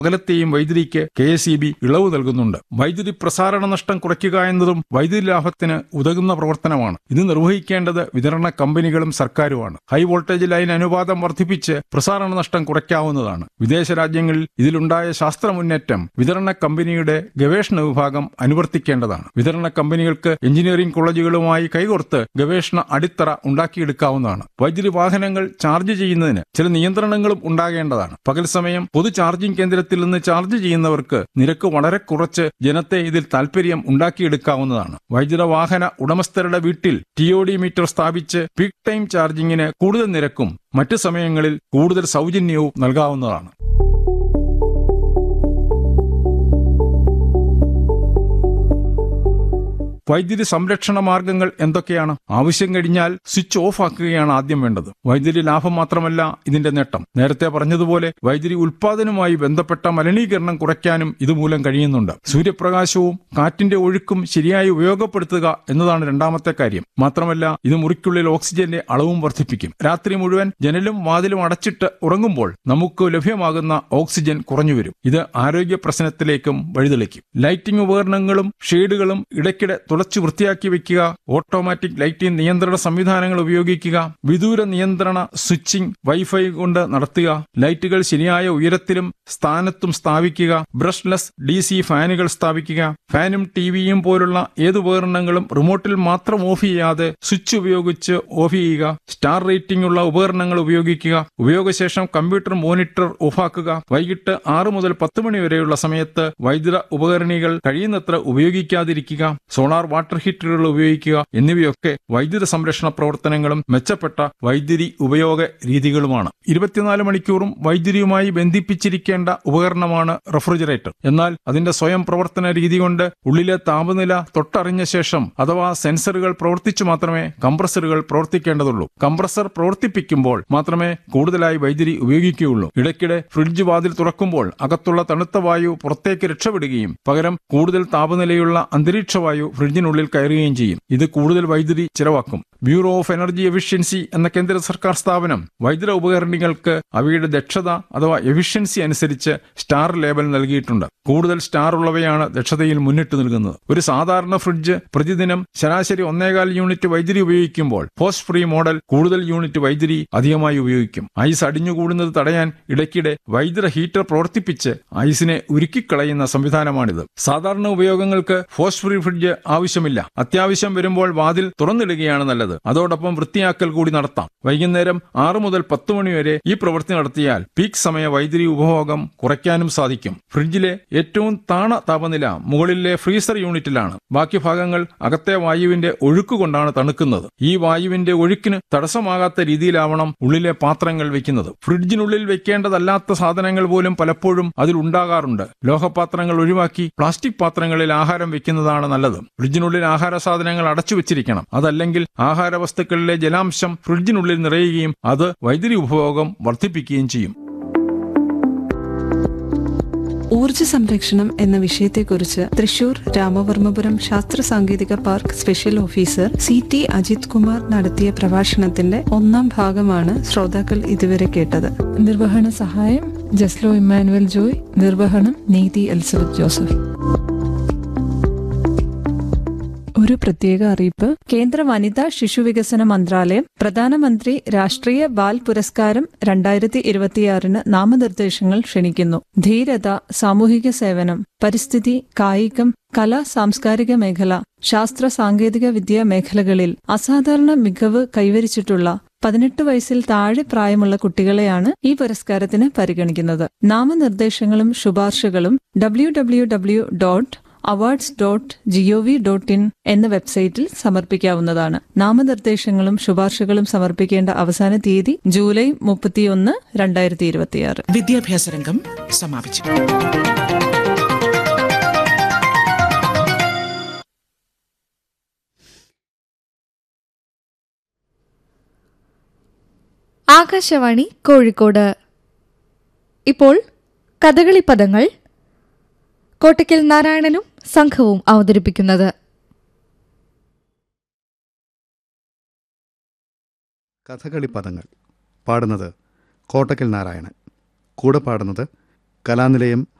അകലത്തെയും വൈദ്യുതിക്ക് K S E B ഇളവ് നൽകുന്നുണ്ട് വൈദ്യുതി പ്രസാരണ നഷ്ടം കുറയ്ക്കുക എന്നതും വൈദ്യുതി ലാഭത്തിന് ഉതകുന്ന പ്രവർത്തനമാണ് ഇത് നിർവഹിക്കേണ്ടത് വിതരണ കമ്പനികളും സർക്കാരുമാണ് ഹൈ വോൾട്ടേജ് ലൈൻ അനുപാതം വർദ്ധിപ്പിച്ച് പ്രസാരണ നഷ്ടം കുറയ്ക്കാവുന്നതാണ് വിദേശ രാജ്യങ്ങളിൽ ഇതിലുണ്ടായ ശാസ്ത്ര മുന്നേറ്റം വിതരണ കമ്പനിയുടെ ഗവേഷണ വിഭാഗം അനുവർത്തിക്കേണ്ടതാണ് വിതരണ കമ്പനികൾക്ക് എഞ്ചിനീയറിംഗ് കോളേജുകളുമായി കൈകോർത്ത് ഗവേഷണ അടിത്തറ ഉണ്ടാക്കിയെടുക്കാവുന്നതാണ് വൈദ്യുതി വാഹനങ്ങൾ ചാർജ് ചെയ്യുന്നതിന് ചില നിയന്ത്രണങ്ങളും ഉണ്ടാകേണ്ടതാണ് പകൽ സമയം പൊതു ചാർജിംഗ് കേന്ദ്രത്തിൽ നിന്ന് ചാർജ് ചെയ്യുന്നവർക്ക് നിരക്ക് വളരെ കുറച്ച് ജനത്തെ ഇതിൽ താൽപര്യം ഉണ്ടാക്കിയെടുക്കാവുന്നതാണ് വൈദ്യുത വാഹന ഉടമസ്ഥരുടെ വീട്ടിൽ ടി ഒ ഡി മീറ്റർ സ്ഥാപിച്ച് പീക്ക് ടൈം ചാർജിങ്ങിന് കൂടുതൽ നിരക്കും മറ്റ് സമയങ്ങളിൽ കൂടുതൽ സൗജന്യവും നൽകാവുന്നതാണ് വൈദ്യുതി സംരക്ഷണ മാർഗങ്ങൾ എന്തൊക്കെയാണ് ആവശ്യം കഴിഞ്ഞാൽ സ്വിച്ച് ഓഫ് ആക്കുകയാണ് ആദ്യം വേണ്ടത് വൈദ്യുതി ലാഭം മാത്രമല്ല ഇതിന്റെ നേട്ടം നേരത്തെ പറഞ്ഞതുപോലെ വൈദ്യുതി ഉൽപാദനവുമായി ബന്ധപ്പെട്ട മലിനീകരണം കുറയ്ക്കാനും ഇതുമൂലം കഴിയുന്നുണ്ട് സൂര്യപ്രകാശവും കാറ്റിന്റെ ഒഴുക്കും ശരിയായി ഉപയോഗപ്പെടുത്തുക എന്നതാണ് രണ്ടാമത്തെ കാര്യം മാത്രമല്ല ഇത് മുറിക്കുള്ളിൽ ഓക്സിജന്റെ അളവും വർദ്ധിപ്പിക്കും രാത്രി മുഴുവൻ ജനലും വാതിലും അടച്ചിട്ട് ഉറങ്ങുമ്പോൾ നമുക്ക് ലഭ്യമാകുന്ന ഓക്സിജൻ കുറഞ്ഞു വരും ഇത് ആരോഗ്യ പ്രശ്നത്തിലേക്കും വഴിതെളിക്കും ലൈറ്റിംഗ് ഉപകരണങ്ങളും ഷെയ്ഡുകളും ഇടയ്ക്കിടെ തുളച്ചു വൃത്തിയാക്കി വെക്കുക ഓട്ടോമാറ്റിക് ലൈറ്റിംഗ് നിയന്ത്രണ സംവിധാനങ്ങൾ ഉപയോഗിക്കുക വിദൂര നിയന്ത്രണ സ്വിച്ചിംഗ് വൈഫൈ കൊണ്ട് നടത്തുക ലൈറ്റുകൾ ശരിയായ ഉയരത്തിലും സ്ഥാനത്തും സ്ഥാപിക്കുക ബ്രഷ്ലെസ് ഡി സി ഫാനുകൾ സ്ഥാപിക്കുക ഫാനും ടിവിയും പോലുള്ള ഏത് ഉപകരണങ്ങളും റിമോട്ടിൽ മാത്രം ഓഫ് ചെയ്യാതെ സ്വിച്ച് ഉപയോഗിച്ച് ഓഫ് ചെയ്യുക സ്റ്റാർ റേറ്റിംഗ് ഉള്ള ഉപകരണങ്ങൾ ഉപയോഗിക്കുക ഉപയോഗശേഷം കമ്പ്യൂട്ടർ മോണിറ്റർ ഓഫാക്കുക വൈകിട്ട് ആറ് മുതൽ പത്ത് മണി വരെയുള്ള സമയത്ത് വൈദ്യുത ഉപകരണികൾ കഴിയുന്നത്ര ഉപയോഗിക്കാതിരിക്കുക സോളാർ വാട്ടർ ഹീറ്ററുകൾ ഉപയോഗിക്കുക എന്നിവയൊക്കെ വൈദ്യുത സംരക്ഷണ പ്രവർത്തനങ്ങളും മെച്ചപ്പെട്ട വൈദ്യുതി ഉപയോഗ രീതികളുമാണ് ഇരുപത്തിനാല് മണിക്കൂറും വൈദ്യുതിയുമായി ബന്ധിപ്പിച്ചിരിക്കേണ്ട ഉപകരണമാണ് റെഫ്രിജറേറ്റർ എന്നാൽ അതിന്റെ സ്വയം പ്രവർത്തന രീതി കൊണ്ട് ഉള്ളിലെ താപനില തൊട്ടറിഞ്ഞ ശേഷം അഥവാ സെൻസറുകൾ പ്രവർത്തിച്ചു മാത്രമേ കംപ്രസറുകൾ പ്രവർത്തിക്കേണ്ടതുള്ളൂ കംപ്രസർ പ്രവർത്തിപ്പിക്കുമ്പോൾ മാത്രമേ കൂടുതലായി വൈദ്യുതി ഉപയോഗിക്കുകയുള്ളൂ ഇടയ്ക്കിടെ ഫ്രിഡ്ജ് വാതിൽ തുറക്കുമ്പോൾ അകത്തുള്ള തണുത്ത വായു പുറത്തേക്ക് രക്ഷപ്പെടുകയും പകരം കൂടുതൽ താപനിലയുള്ള അന്തരീക്ഷ വായു ഫ്രിഡ്ജിനുള്ളിൽ കയറുകയും ചെയ്യും ഇത് കൂടുതൽ വൈദ്യുതി ചിലവാക്കും ബ്യൂറോ ഓഫ് എനർജി എഫിഷ്യൻസി എന്ന കേന്ദ്ര സർക്കാർ സ്ഥാപനം വൈദ്യുത ഉപകരണങ്ങൾക്ക് അവയുടെ ദക്ഷത അഥവാ എഫിഷ്യൻസി അനുസരിച്ച് സ്റ്റാർ ലേബൽ നൽകിയിട്ടുണ്ട് കൂടുതൽ സ്റ്റാർ ഉള്ളവയാണ് ദക്ഷതയിൽ മുന്നിട്ട് നിൽക്കുന്നത് ഒരു സാധാരണ ഫ്രിഡ്ജ് പ്രതിദിനം ശരാശരി ഒന്നേകാൽ യൂണിറ്റ് വൈദ്യുതി ഉപയോഗിക്കുമ്പോൾ പോസ്റ്റ് ഫ്രീ മോഡൽ കൂടുതൽ യൂണിറ്റ് വൈദ്യുതി അധികമായി ഉപയോഗിക്കും ഐസ് അടിഞ്ഞുകൂടുന്നത് തടയാൻ ഇടയ്ക്കിടെ വൈദ്യുത ഹീറ്റർ പ്രവർത്തിപ്പിച്ച് ഐസിനെ ഉരുക്കിക്കളയുന്ന സംവിധാനമാണിത് സാധാരണ ഉപയോഗങ്ങൾക്ക് പോസ്റ്റ് ഫ്രീ ഫ്രിഡ്ജ് ആവശ്യമില്ല അത്യാവശ്യം വരുമ്പോൾ വാതിൽ തുറന്നിടുകയാണ് നല്ലത് അതോടൊപ്പം വൃത്തിയാക്കൽ കൂടി നടത്താം വൈകുന്നേരം ആറ് മുതൽ പത്ത് മണി വരെ ഈ പ്രവൃത്തി നടത്തിയാൽ പീക്ക് സമയ വൈദ്യുതി ഉപഭോഗം കുറയ്ക്കാനും സാധിക്കും ഫ്രിഡ്ജിലെ ഏറ്റവും താണ താപനില മുകളിലെ ഫ്രീസർ യൂണിറ്റിലാണ് ബാക്കി ഭാഗങ്ങൾ അകത്തെ വായുവിന്റെ ഒഴുക്ക് കൊണ്ടാണ് തണുക്കുന്നത് ഈ വായുവിന്റെ ഒഴുക്കിന് തടസ്സമാകാത്ത രീതിയിലാവണം ഉള്ളിലെ പാത്രങ്ങൾ വെക്കുന്നത് ഫ്രിഡ്ജിനുള്ളിൽ വെക്കേണ്ടതല്ലാത്ത സാധനങ്ങൾ പോലും പലപ്പോഴും അതിൽ ഉണ്ടാകാറുണ്ട് ലോഹപാത്രങ്ങൾ ഒഴിവാക്കി പ്ലാസ്റ്റിക് പാത്രങ്ങളിൽ ആഹാരം വെക്കുന്നതാണ് നല്ലത് ഫ്രിഡ്ജിനുള്ളിൽ ആഹാര സാധനങ്ങൾ അടച്ചു വെച്ചിരിക്കണം അതല്ലെങ്കിൽ ആഹാര വസ്തുക്കളിലെ ജലാംശം ഫ്രിഡ്ജിനുള്ളിൽ നിറയുകയും അത് വൈദ്യുതി ഉപഭോഗം വർദ്ധിപ്പിക്കുകയും ചെയ്യും ഊർജ സംരക്ഷണം എന്ന വിഷയത്തെക്കുറിച്ച് തൃശൂർ രാമവർമ്മപുരം ശാസ്ത്ര സാങ്കേതിക park special officer C T Ajith Kumar നടത്തിയ പ്രഭാഷണത്തിന്റെ ഒന്നാം ഭാഗമാണ് ശ്രോതാക്കൾ ഇതുവരെ കേട്ടത് നിർവഹണ സഹായം ജസ്ലോ ഇമ്മാനുവൽ ജോയ് നിർവഹണം നീതി എലിസബത്ത് ജോസഫ് ഒരു പ്രത്യേക അറിയിപ്പ് കേന്ദ്ര വനിതാ ശിശുവികസന മന്ത്രാലയം പ്രധാനമന്ത്രി രാഷ്ട്രീയ ബാൽ പുരസ്കാരം രണ്ടായിരത്തി ഇരുപത്തിയാറിന് നാമനിർദ്ദേശങ്ങൾ ക്ഷണിക്കുന്നു ധീരത സാമൂഹിക സേവനം പരിസ്ഥിതി കായികം കലാ സാംസ്കാരിക മേഖല ശാസ്ത്ര സാങ്കേതിക വിദ്യ മേഖലകളിൽ അസാധാരണ മികവ് കൈവരിച്ചിട്ടുള്ള പതിനെട്ട് വയസ്സിൽ താഴെ പ്രായമുള്ള കുട്ടികളെയാണ് ഈ പുരസ്കാരത്തിന് പരിഗണിക്കുന്നത് നാമനിർദ്ദേശങ്ങളും ശുപാർശകളും W W W dot awards dot gov dot in എന്ന വെബ്സൈറ്റിൽ സമർപ്പിക്കാവുന്നതാണ് നാമനിർദ്ദേശങ്ങളും ശുപാർശകളും സമർപ്പിക്കേണ്ട അവസാന തീയതി ജൂലൈ മുപ്പത്തിയൊന്ന് രണ്ടായിരത്തി ഇരുപത്തിയാറ് വിദ്യാഭ്യാസ രംഗം സമാപിച്ചു ആകാശവാണി കോഴിക്കോട് ഇപ്പോൾ കഥകളി പദങ്ങൾ കോട്ടയ്ക്കൽ നാരായണനും സംഘവും അവതരിപ്പിക്കുന്നത് കഥകളി പദങ്ങൾ പാടുന്നത് കോട്ടക്കൽ നാരായണൻ കൂടെ പാടുന്നത് കലാനിലയം